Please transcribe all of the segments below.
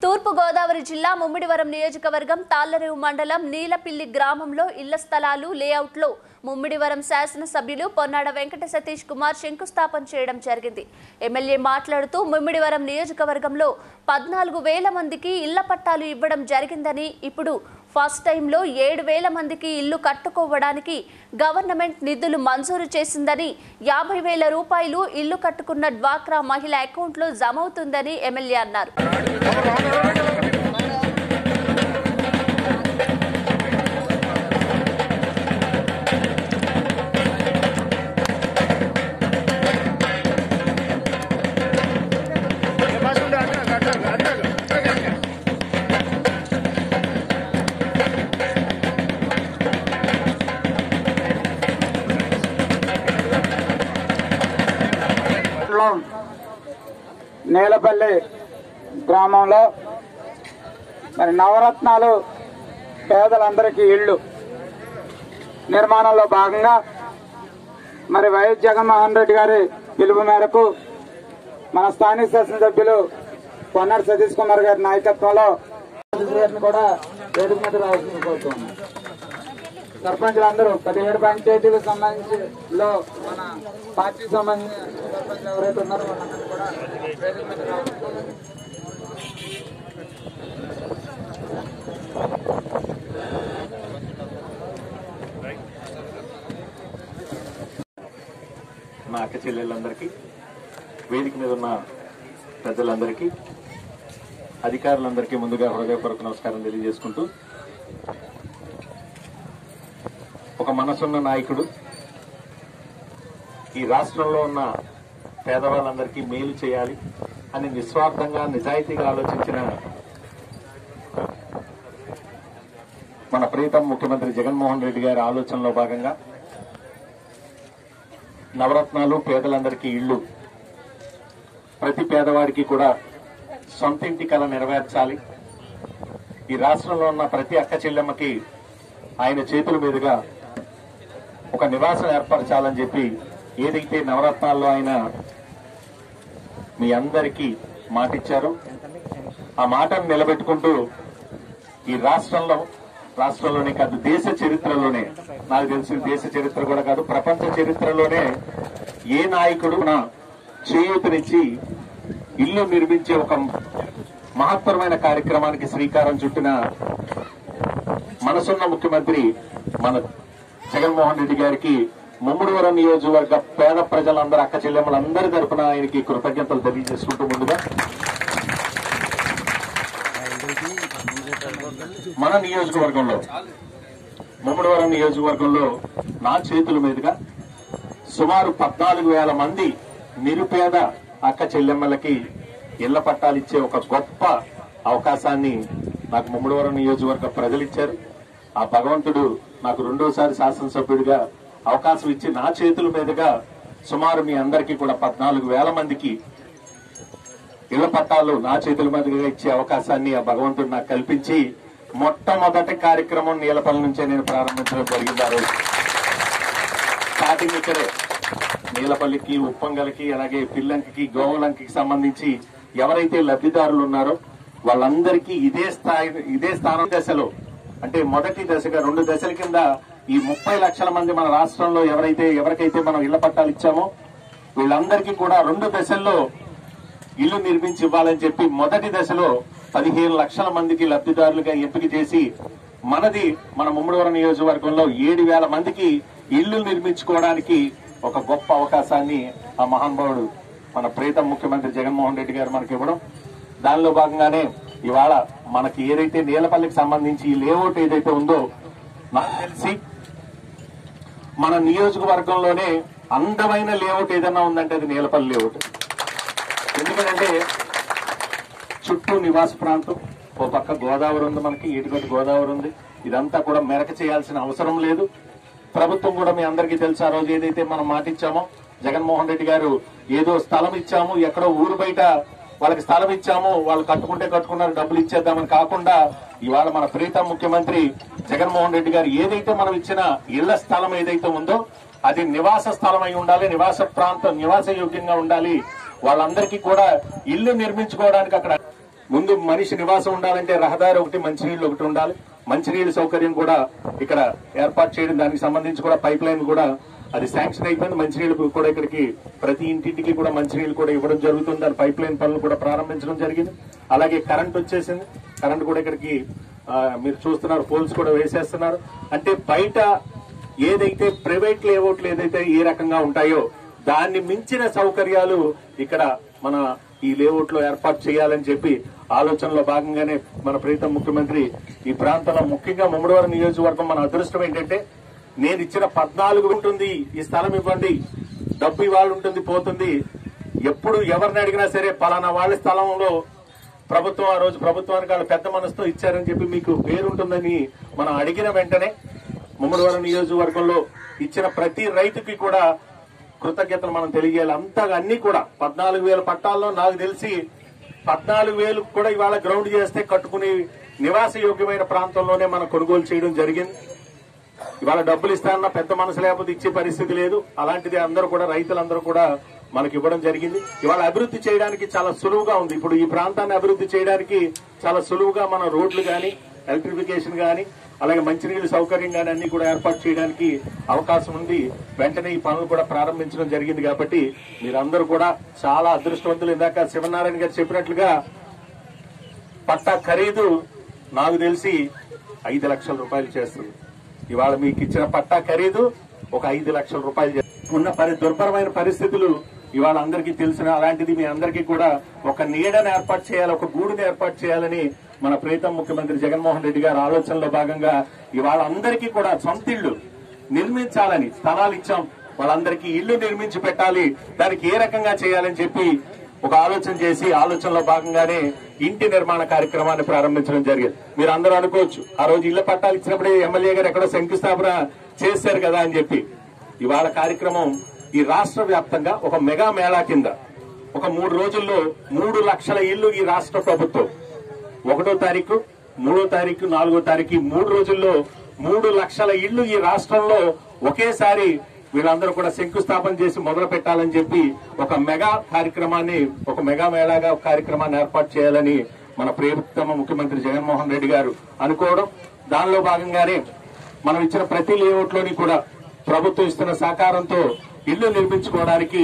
తూర్పు గోదావరి జిల్లా ముమ్మిడివరం నియోజకవర్గం తాళ్లరేవు మండలం నీలపిల్లి గ్రామంలో ఇళ్ల స్థలాలు లేఅవుట్లో ముమ్మిడివరం శాసనసభ్యులు పొన్నాడ వెంకట సతీష్ కుమార్ శంకుస్థాపన చేయడం జరిగింది ఎమ్మెల్యే మాట్లాడుతూ ముమ్మిడివరం నియోజకవర్గంలో పద్నాలుగు వేల మందికి ఇళ్ల పట్టాలు ఇవ్వడం జరిగిందని ఇప్పుడు ఫస్ట్ టైంలో ఏడు వేల మందికి ఇల్లు కట్టుకోవడానికి గవర్నమెంట్ నిధులు మంజూరు చేసిందని యాభై వేల రూపాయలు ఇల్లు కట్టుకున్న డ్వాక్రా మహిళ అకౌంట్లో జమ అవుతుందని ఎమ్మెల్యే అన్నారు మండలం నేలపల్లి గ్రామంలో మరి నవరత్నాలు పేదలందరికీ ఇళ్ళు నిర్మాణంలో భాగంగా మరి వైఎస్ జగన్మోహన్ రెడ్డి గారి పిలుపు మేరకు మన స్థానిక శాసనసభ్యులు పొన్నాడు సతీష్ కుమార్ గారి నాయకత్వంలో గారిని కూడా వేదిక మీద రావాల్సింది కోరుతున్నాం సర్పంచులు అందరూ పదిహేడు పంచాయతీలకు సంబంధించి లో మన పార్టీకి సంబంధించిన సర్పంచులు ఎవరైతే ఉన్నారో వాళ్ళందరూ కూడా వేదిక మీద రావాల్సింది నా అక్క చెల్లెళ్ళందరికీ వేదిక మీద ఉన్న పెద్దలందరికీ అధికారులందరికీ ముందుగా హృదయపూర్వక నమస్కారం తెలియజేసుకుంటూ ఒక మనసున్న నాయకుడు ఈ రాష్ట్రంలో ఉన్న పేదవాళ్ళందరికీ మేలు చేయాలి అని నిస్వార్థంగా నిజాయితీగా ఆలోచించిన మన ప్రీతం ముఖ్యమంత్రి జగన్మోహన్ రెడ్డి గారి ఆలోచనలో భాగంగా నవరత్నాలు పేదలందరికీ ఇళ్ళు ప్రతి పేదవాడికి కూడా సొంత ఇంటి కళ నెరవేర్చాలి ఈ రాష్ట్రంలో ఉన్న ప్రతి అక్క చెల్లెమ్మకి ఆయన చేతుల మీదుగా ఒక నివాసం ఏర్పరచాలని చెప్పి ఏదైతే నవరత్నాల్లో ఆయన మీ అందరికీ మాటిచ్చారో ఆ మాటను నిలబెట్టుకుంటూ ఈ రాష్ట్రంలో రాష్ట్రంలోనే కాదు దేశ చరిత్రలోనే నాకు తెలిసిన దేశ చరిత్ర కూడా కాదు ప్రపంచ చరిత్రలోనే ఏ నాయకుడు నా చేయూతనిచ్చి ఇల్లు నిర్మించే ఒక మహత్తరమైన కార్యక్రమానికి శ్రీకారం చుట్టిన మనసున్న ముఖ్యమంత్రి మన జగన్మోహన్ రెడ్డి గారికి ముమ్మడివరం నియోజకవర్గ పేద ప్రజలందరూ అక్క చెల్లెమ్మలందరి తరపున ఆయనకి కృతజ్ఞతలు తెలియజేసుకుంటూ ముందుగా మన నియోజకవర్గంలో ముమ్మడివరం నియోజకవర్గంలో నా చేతుల మీదుగా సుమారు పద్నాలుగు వేల మంది నిరుపేద అక్క చెల్లెమ్మలకి ఇళ్ల పట్టాలు ఇచ్చే ఒక గొప్ప అవకాశాన్ని నాకు ముమ్మడివరం నియోజకవర్గ ప్రజలు ఇచ్చారు ఆ భగవంతుడు నాకు రెండోసారి శాసనసభ్యుడిగా అవకాశం ఇచ్చి నా చేతుల మీదుగా సుమారు మీ అందరికీ కూడా పద్నాలుగు వేల మందికి ఇళ్ల పట్టాలు నా చేతుల మీదుగా ఇచ్చే అవకాశాన్ని ఆ భగవంతుడు నాకు కల్పించి మొట్టమొదటి కార్యక్రమం నీలపల్లి నుంచే నేను ప్రారంభించడం జరిగింది ఆ రోజు స్టార్టింగ్ ఇక్కడే నీలపల్లికి ఉప్పంగలకి అలాగే పిల్లంకి గోవలంకి సంబంధించి ఎవరైతే లబ్ధిదారులు ఉన్నారో వాళ్ళందరికీ ఇదే స్థాయి ఇదే స్థానం దశలో అంటే మొదటి దశగా రెండు దశల కింద ఈ ముప్పై లక్షల మంది మన రాష్ట్రంలో ఎవరైతే ఎవరికైతే మనం ఇళ్ల పట్టాలు ఇచ్చామో వీళ్ళందరికీ కూడా రెండు దశల్లో ఇల్లు నిర్మించి ఇవ్వాలని చెప్పి మొదటి దశలో పదిహేను లక్షల మందికి లబ్ధిదారులుగా ఎంపిక చేసి మనది మన ముమ్మడివరం నియోజకవర్గంలో ఏడు వేల మందికి ఇల్లు నిర్మించుకోవడానికి ఒక గొప్ప అవకాశాన్ని ఆ మహానుభావుడు మన ప్రీతం ముఖ్యమంత్రి జగన్మోహన్ రెడ్డి గారు మనకి ఇవ్వడం దానిలో భాగంగానే ఇవాళ మనకి ఏదైతే నీలపల్లికి సంబంధించి ఈ లేఅవుట్ ఏదైతే ఉందో నాకు తెలిసి మన నియోజకవర్గంలోనే అందమైన లేఅవుట్ ఏదైనా ఉందంటే అది నీలపల్లి లేఅవుట్ ఎందుకంటే చుట్టూ నివాస ప్రాంతం ఓ పక్క గోదావరి ఉంది మనకి ఇటుకటి గోదావరి ఉంది ఇదంతా కూడా మెరక చేయాల్సిన అవసరం లేదు ప్రభుత్వం కూడా మీ అందరికీ తెలుసు ఆ రోజు ఏదైతే మనం మాట ఇచ్చామో జగన్మోహన్ రెడ్డి గారు ఏదో స్థలం ఇచ్చాము ఎక్కడో ఊరు బయట వాళ్ళకి స్థలం ఇచ్చాము వాళ్ళు కట్టుకుంటే కట్టుకున్నారు డబ్బులు ఇచ్చేద్దామని కాకుండా ఇవాళ మన ప్రీతం ముఖ్యమంత్రి జగన్మోహన్ రెడ్డి గారు ఏదైతే మనం ఇచ్చిన ఇళ్ల స్థలం ఏదైతే ఉందో అది నివాస స్థలం అయి ఉండాలి నివాస ప్రాంతం నివాస యోగ్యంగా ఉండాలి వాళ్ళందరికీ కూడా ఇల్లు నిర్మించుకోవడానికి అక్కడ ముందు మనిషి నివాసం ఉండాలంటే రహదారి ఒకటి మంచినీళ్ళు ఒకటి ఉండాలి మంచినీళ్ళ సౌకర్యం కూడా ఇక్కడ ఏర్పాటు చేయడం దానికి సంబంధించి కూడా పైప్ లైన్ కూడా అది శాంక్షన్ అయిపోయింది మంచినీళ్ళు కూడా ఇక్కడికి ప్రతి ఇంటింటికి కూడా మంచినీళ్ళు కూడా ఇవ్వడం జరుగుతుంది దాని పైప్ లైన్ పనులు కూడా ప్రారంభించడం జరిగింది అలాగే కరెంట్ వచ్చేసింది కరెంట్ కూడా ఇక్కడికి ఆ, మీరు చూస్తున్నారు పోల్స్ కూడా వేసేస్తున్నారు అంటే బయట ఏదైతే ప్రైవేట్ లేఅవుట్లు ఏదైతే ఏ రకంగా ఉంటాయో దాన్ని మించిన సౌకర్యాలు ఇక్కడ మన ఈ లేఅవుట్ లో ఏర్పాటు చేయాలని చెప్పి ఆలోచనలో భాగంగానే మన ప్రీతం ముఖ్యమంత్రి ఈ ప్రాంతంలో ముఖ్యంగా ముమ్మడివారం నియోజకవర్గం మన అదృష్టం ఏంటంటే నేను ఇచ్చిన పద్నాలుగు ఉంటుంది ఈ స్థలం ఇవ్వండి డబ్బు ఇవాళ ఉంటుంది పోతుంది ఎప్పుడు ఎవరిని అడిగినా సరే పలానా వాళ్ళ స్థలంలో ప్రభుత్వం ఆ రోజు ప్రభుత్వానికి వాళ్ళు పెద్ద మనసుతో ఇచ్చారని చెప్పి మీకు పేరుంటుందని మనం అడిగిన వెంటనే ముమ్మడివరం నియోజకవర్గంలో ఇచ్చిన ప్రతి రైతుకి కూడా కృతజ్ఞతలు మనం తెలియజేయాలి అంతా అన్ని కూడా పద్నాలుగు వేల పట్టాల్లో నాకు తెలిసి పద్నాలుగు వేలు కూడా ఇవాళ గ్రౌండ్ చేస్తే కట్టుకుని నివాస యోగ్యమైన ప్రాంతంలోనే మనం కొనుగోలు చేయడం జరిగింది ఇవాళ డబ్బులు ఇస్తానన్న పెద్ద మనసు లేకపోతే ఇచ్చే పరిస్థితి లేదు అలాంటిది అందరూ కూడా రైతులందరూ కూడా మనకి ఇవ్వడం జరిగింది ఇవాళ అభివృద్ధి చేయడానికి చాలా సులువుగా ఉంది ఇప్పుడు ఈ ప్రాంతాన్ని అభివృద్ధి చేయడానికి చాలా సులువుగా మన రోడ్లు గాని ఎలక్ట్రిఫికేషన్ గాని అలాగే మంచినీళ్ళ సౌకర్యం గాని అన్ని కూడా ఏర్పాటు చేయడానికి అవకాశం ఉంది వెంటనే ఈ పనులు కూడా ప్రారంభించడం జరిగింది కాబట్టి మీరందరూ కూడా చాలా అదృష్టవంతులు ఇందాక శివనారాయణ గారు చెప్పినట్లుగా పట్టా ఖరీదు నాకు తెలిసి ఐదు లక్షల రూపాయలు చేస్తుంది ఇవాళ మీకు ఇచ్చిన పట్టా ఖరీదు ఒక ఐదు లక్షల రూపాయలు చేస్తుంది. ఉన్న పరి దుర్భరమైన పరిస్థితులు ఇవాళ అందరికీ తెలిసిన అలాంటిది మీ అందరికీ కూడా ఒక నీడను ఏర్పాటు చేయాలి ఒక గూడుని ఏర్పాటు చేయాలని మన ప్రీతం ముఖ్యమంత్రి జగన్మోహన్ రెడ్డి గారి ఆలోచనలో భాగంగా ఇవాళ అందరికీ కూడా సొంత ఇళ్లు నిర్మించాలని స్థలాలు ఇచ్చాం వాళ్ళందరికీ ఇల్లు నిర్మించి పెట్టాలి దానికి ఏ రకంగా చేయాలని చెప్పి ఒక ఆలోచన చేసి ఆలోచనలో భాగంగానే ఇంటి నిర్మాణ కార్యక్రమాన్ని ప్రారంభించడం జరిగింది మీరు అందరూ అనుకోవచ్చు ఆ రోజు ఇళ్ల పట్టాలు ఇచ్చినప్పుడే ఎమ్మెల్యే గారు ఎక్కడో శంకుస్థాపన చేశారు కదా అని చెప్పి ఇవాళ కార్యక్రమం ఈ రాష్ట్ర వ్యాప్తంగా ఒక మెగా మేళా కింద ఒక మూడు రోజుల్లో మూడు లక్షల ఇల్లు ఈ రాష్ట్ర ప్రభుత్వం ఒకటో తారీఖు మూడో తారీఖు నాలుగో తారీఖు ఈ మూడు రోజుల్లో మూడు లక్షల ఇళ్లు ఈ రాష్ట్రంలో ఒకేసారి వీళ్ళందరూ కూడా శంకుస్థాపన చేసి మొదలు పెట్టాలని చెప్పి ఒక మెగా కార్యక్రమాన్ని ఒక మెగా మేళాగా ఒక కార్యక్రమాన్ని ఏర్పాటు చేయాలని మన ప్రియతమ ముఖ్యమంత్రి జగన్మోహన్ రెడ్డి గారు అనుకోవడం దానిలో భాగంగానే మనం ఇచ్చిన ప్రతి లేఅవుట్ లోని కూడా ప్రభుత్వం ఇస్తున్న సహకారంతో ఇల్లు నిర్మించుకోవడానికి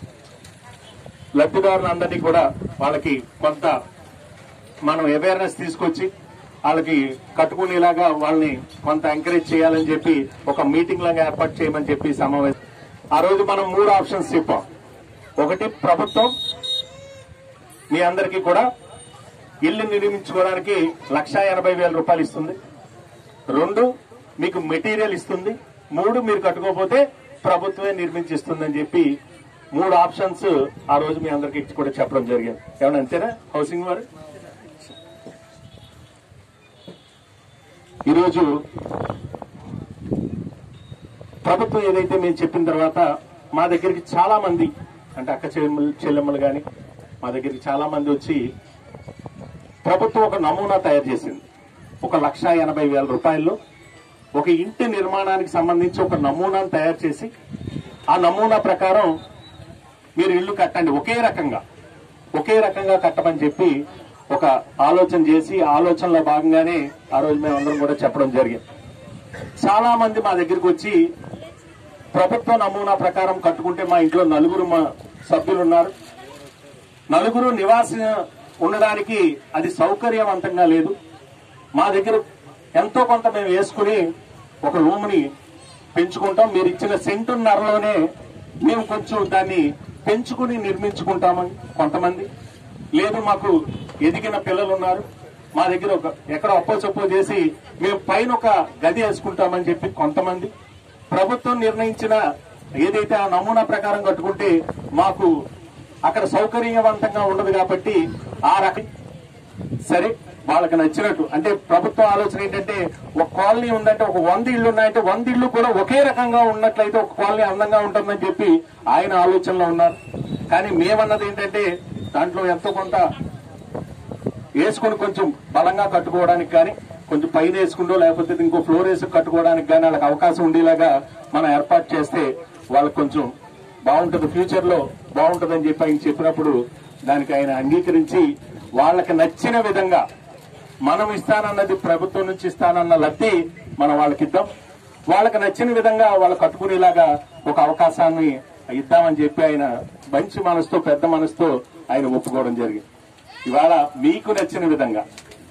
లబ్ధిదారులందరినీ కూడా వాళ్ళకి కొంత మనం అవేర్నెస్ తీసుకొచ్చి వాళ్ళకి కట్టుకునేలాగా వాళ్ళని కొంత ఎంకరేజ్ చేయాలని చెప్పి ఒక మీటింగ్ లాగా ఏర్పాటు చేయమని చెప్పి సమావేశం ఆ రోజు మనం మూడు ఆప్షన్స్ చెప్పాం ఒకటి ప్రభుత్వం మీ అందరికీ కూడా ఇల్లు నిర్మించుకోవడానికి లక్షా ఎనభై వేల రూపాయలు ఇస్తుంది రెండు మీకు మెటీరియల్ ఇస్తుంది మూడు మీరు కట్టుకోకపోతే ప్రభుత్వమే నిర్మించిస్తుందని చెప్పి మూడు ఆప్షన్స్ ఆ రోజు మీ అందరికీ కూడా చెప్పడం జరిగింది ఏమన్నా అంతేనా హౌసింగ్ వారు ఈరోజు ప్రభుత్వం ఏదైతే మేము చెప్పిన తర్వాత మా దగ్గరికి చాలా మంది అంటే అక్క చెల్లెమ్మలు చెల్లెమ్మలు గాని మా దగ్గరికి చాలా మంది వచ్చి ప్రభుత్వం ఒక నమూనా తయారు చేసింది ఒక లక్ష ఎనభై వేల రూపాయల్లో ఒక ఇంటి నిర్మాణానికి సంబంధించి ఒక నమూనాను తయారు చేసి ఆ నమూనా ప్రకారం మీరు ఇల్లు కట్టండి ఒకే రకంగా ఒకే రకంగా కట్టమని చెప్పి ఒక ఆలోచన చేసి ఆ ఆలోచనలో భాగంగానే ఆ రోజు మేము అందరం కూడా చెప్పడం జరిగింది చాలా మంది మా దగ్గరికి వచ్చి ప్రభుత్వ నమూనా ప్రకారం కట్టుకుంటే మా ఇంట్లో నలుగురు మా సభ్యులు ఉన్నారు నలుగురు నివాస ఉండడానికి అది సౌకర్యవంతంగా లేదు మా దగ్గర ఎంతో కొంత మేము వేసుకుని ఒక రూమ్ ని పెంచుకుంటాం మీరు ఇచ్చిన సెంటున్నరలోనే మేము కొంచెం దాన్ని పెంచుకుని నిర్మించుకుంటామని కొంతమంది లేదు మాకు ఎదిగిన పిల్లలు ఉన్నారు మా దగ్గర ఒక ఎక్కడ అప్పో చప్పో చేసి మేము పైన ఒక గది వేసుకుంటామని చెప్పి కొంతమంది ప్రభుత్వం నిర్ణయించిన ఏదైతే ఆ నమూనా ప్రకారం కట్టుకుంటే మాకు అక్కడ సౌకర్యవంతంగా ఉండదు కాబట్టి ఆ రకం సరే వాళ్ళకి నచ్చినట్టు అంటే ప్రభుత్వ ఆలోచన ఏంటంటే ఒక కాలనీ ఉందంటే ఒక వంద ఇళ్లు ఉన్నాయంటే వంద ఇళ్లు కూడా ఒకే రకంగా ఉన్నట్లయితే ఒక కాలనీ అందంగా ఉంటుందని చెప్పి ఆయన ఆలోచనలో ఉన్నారు కానీ మేమన్నది ఏంటంటే దాంట్లో ఎంతో కొంత వేసుకుని కొంచెం బలంగా కట్టుకోవడానికి కానీ కొంచెం పైన వేసుకుంటో లేకపోతే ఇంకో ఫ్లోర్ వేసి కట్టుకోవడానికి కానీ వాళ్ళకి అవకాశం ఉండేలాగా మనం ఏర్పాటు చేస్తే వాళ్ళకి కొంచెం బాగుంటుంది ఫ్యూచర్ లో బాగుంటుందని చెప్పి ఆయన చెప్పినప్పుడు దానికి ఆయన అంగీకరించి వాళ్ళకి నచ్చిన విధంగా మనం ఇస్తానన్నది ప్రభుత్వం నుంచి ఇస్తానన్న లబ్ధి మనం వాళ్ళకి ఇద్దాం వాళ్ళకి నచ్చిన విధంగా వాళ్ళు కట్టుకునేలాగా ఒక అవకాశాన్ని ఇద్దామని చెప్పి ఆయన మంచి మనసుతో పెద్ద మనసుతో ఆయన ఒప్పుకోవడం జరిగింది ఇవాళ మీకు నచ్చిన విధంగా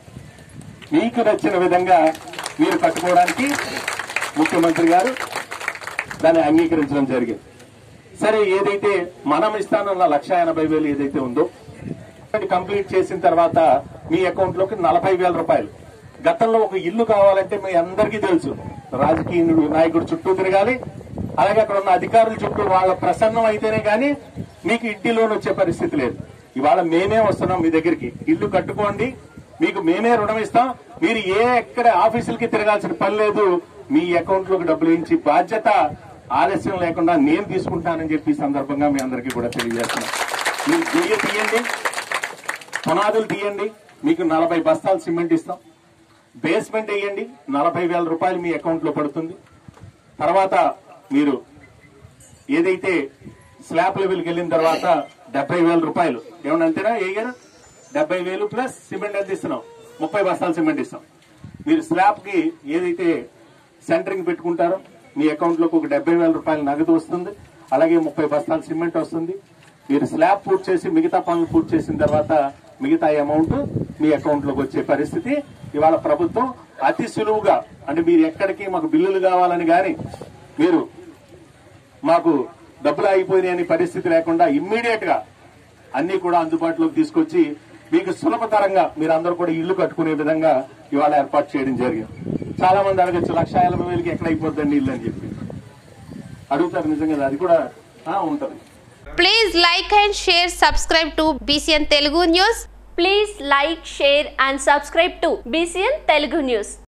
మీకు నచ్చిన విధంగా మీరు కట్టుకోవడానికి ముఖ్యమంత్రి గారు దాన్ని అంగీకరించడం జరిగింది సరే ఏదైతే మనం ఇస్తానన్న లక్ష ఎనభై వేలు ఏదైతే ఉందో అది కంప్లీట్ చేసిన తర్వాత మీ అకౌంట్ లోకి నలభై వేల రూపాయలు గతంలో ఒక ఇల్లు కావాలంటే మీ అందరికీ తెలుసు రాజకీయ నాయకుడు చుట్టూ తిరగాలి అలాగే అక్కడ ఉన్న అధికారుల చుట్టూ వాళ్ళ ప్రసన్నం అయితేనే గానీ మీకు ఇంటి లోన్ వచ్చే పరిస్థితి లేదు ఇవాళ మేమే వస్తున్నాం మీ దగ్గరికి ఇల్లు కట్టుకోండి మీకు మేమే రుణం ఇస్తాం మీరు ఏ ఎక్కడ ఆఫీసులకి తిరగాల్సిన పని లేదు మీ అకౌంట్ లోకి డబ్బులు ఇచ్చి బాధ్యత ఆలస్యం లేకుండా నేను తీసుకుంటానని చెప్పి ఈ సందర్భంగా మీ అందరికీ కూడా తెలియజేస్తున్నాను మీరు గొయ్య తీయండి పునాదులు తీయండి మీకు నలభై బస్తాలు సిమెంట్ ఇస్తాం బేస్మెంట్ వేయండి నలభై వేల రూపాయలు మీ అకౌంట్ లో పడుతుంది తర్వాత మీరు ఏదైతే స్లాబ్ లెవెల్కి వెళ్ళిన తర్వాత డెబ్బై వేల రూపాయలు ఏమన్నా అంతేనా వేయగారు డెబ్బై వేలు ప్లస్ సిమెంట్ ఎంత ఇస్తున్నాం ముప్పై బస్తాలు సిమెంట్ ఇస్తాం మీరు స్లాబ్ కి ఏదైతే సెంటరింగ్ పెట్టుకుంటారో మీ అకౌంట్ లోకి ఒక డెబ్బై వేల రూపాయలు నగదు వస్తుంది అలాగే ముప్పై బస్తాలు సిమెంట్ వస్తుంది మీరు స్లాబ్ పూర్తి చేసి మిగతా పనులు పూర్తి చేసిన తర్వాత మిగతా అమౌంట్ మీ అకౌంట్ లోకి వచ్చే పరిస్థితి ఇవాళ ప్రభుత్వం అతి సులువుగా అంటే మీరు ఎక్కడికి మాకు బిల్లులు కావాలని గాని మీరు మాకు డబ్బులు అయిపోయినాయి అనే పరిస్థితి లేకుండా ఇమ్మీడియట్ గా అన్ని కూడా అందుబాటులోకి తీసుకొచ్చి మీకు సులభతరంగా మీరు అందరూ కూడా ఇల్లు కట్టుకునే విధంగా ఇవాళ ఏర్పాటు చేయడం జరిగింది చాలా మంది అడగచ్చు లక్ష ఎనభై వేలకి ఎక్కడ అయిపోద్దండి ఇల్లు అని చెప్పి అడుగుతారు నిజంగా అది కూడా ఆ, ఉంటది Please like and share, subscribe to BCN Telugu News. Please like share and subscribe to BCN Telugu news